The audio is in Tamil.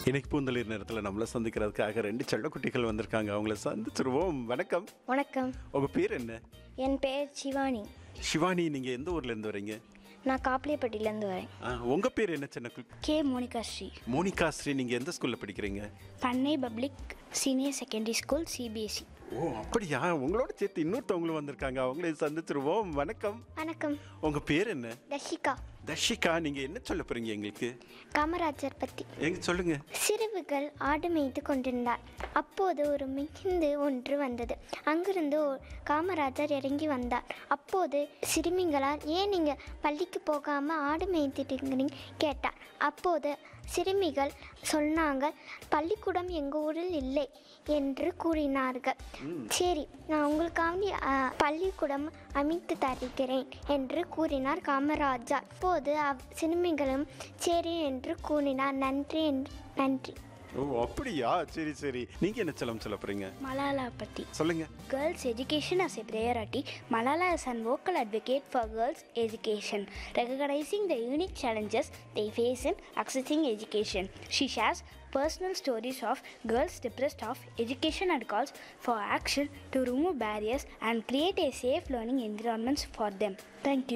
இன்னைக்கு பூந்தளிர் நேரத்தில் நம்மளை சந்திக்கிறதுக்காக ரெண்டு செல்லக்குட்டிகள் வந்திருக்காங்க அவங்கள சந்திச்சிருவோம் வணக்கம் வணக்கம் உங்கள் பேர் என்ன என் பேர் சிவானி சிவானி நீங்கள் எந்த ஊர்லேருந்து வரீங்க நான் காப்பிலிப்பட்டியிலேருந்து வரேன் உங்கள் பேர் என்ன சின்ன குள்- கே மோனிகா ஸ்ரீ மோனிகா ஸ்ரீ நீங்கள் எந்த ஸ்கூலில் படிக்கிறீங்க Pannai public senior secondary school CBSE ஓ அப்படியா உங்களோட சேர்த்து இன்னொருத்தவங்களும் வந்திருக்காங்க அவங்களே சந்திச்சிருவோம் வணக்கம் வணக்கம் உங்கள் பேர் என்ன தஷிகா தர்ஷிகா நீங்கள் என்ன சொல்ல போகிறீங்க எங்களுக்கு காமராஜர் பற்றி எங்க சொல்லுங்க சிறுவுகள் ஆடு மேய்த்து கொண்டிருந்தார் அப்போது ஒரு மிகுந்து ஒன்று வந்தது அங்கிருந்து ஒரு காமராஜர் இறங்கி வந்தார் அப்போது சிறுமிகளால் ஏன் நீங்கள் பள்ளிக்கு போகாமல் ஆடு மேய்த்துட்டீங்கன்னு கேட்டார் அப்போது சிறுமிகள் சொன்னாங்க பள்ளிக்கூடம் எங்கள் ஊரில் இல்லை என்று கூறினார்கள் சரி நான் உங்களுக்காக அ, பள்ளிக்கூடம் அமைத்து தருகிறேன் என்று கூறினார் காமராஜா அப்போது அவ் சிறுமிகளும் சரி என்று கூறினார் நன்றி என்று நன்றி ஓ அப்படியா சரி சரி நீங்கள் என்ன செல்லம் சொல்ல போகிறீங்க மலாலா பற்றி சொல்லுங்க Girls' education as a priority, Malala is an vocal advocate for girls' education, recognizing the unique challenges they face in accessing education. She shares personal stories of girls deprived of education and calls for action to remove barriers and create a safe learning environments for them. Thank you.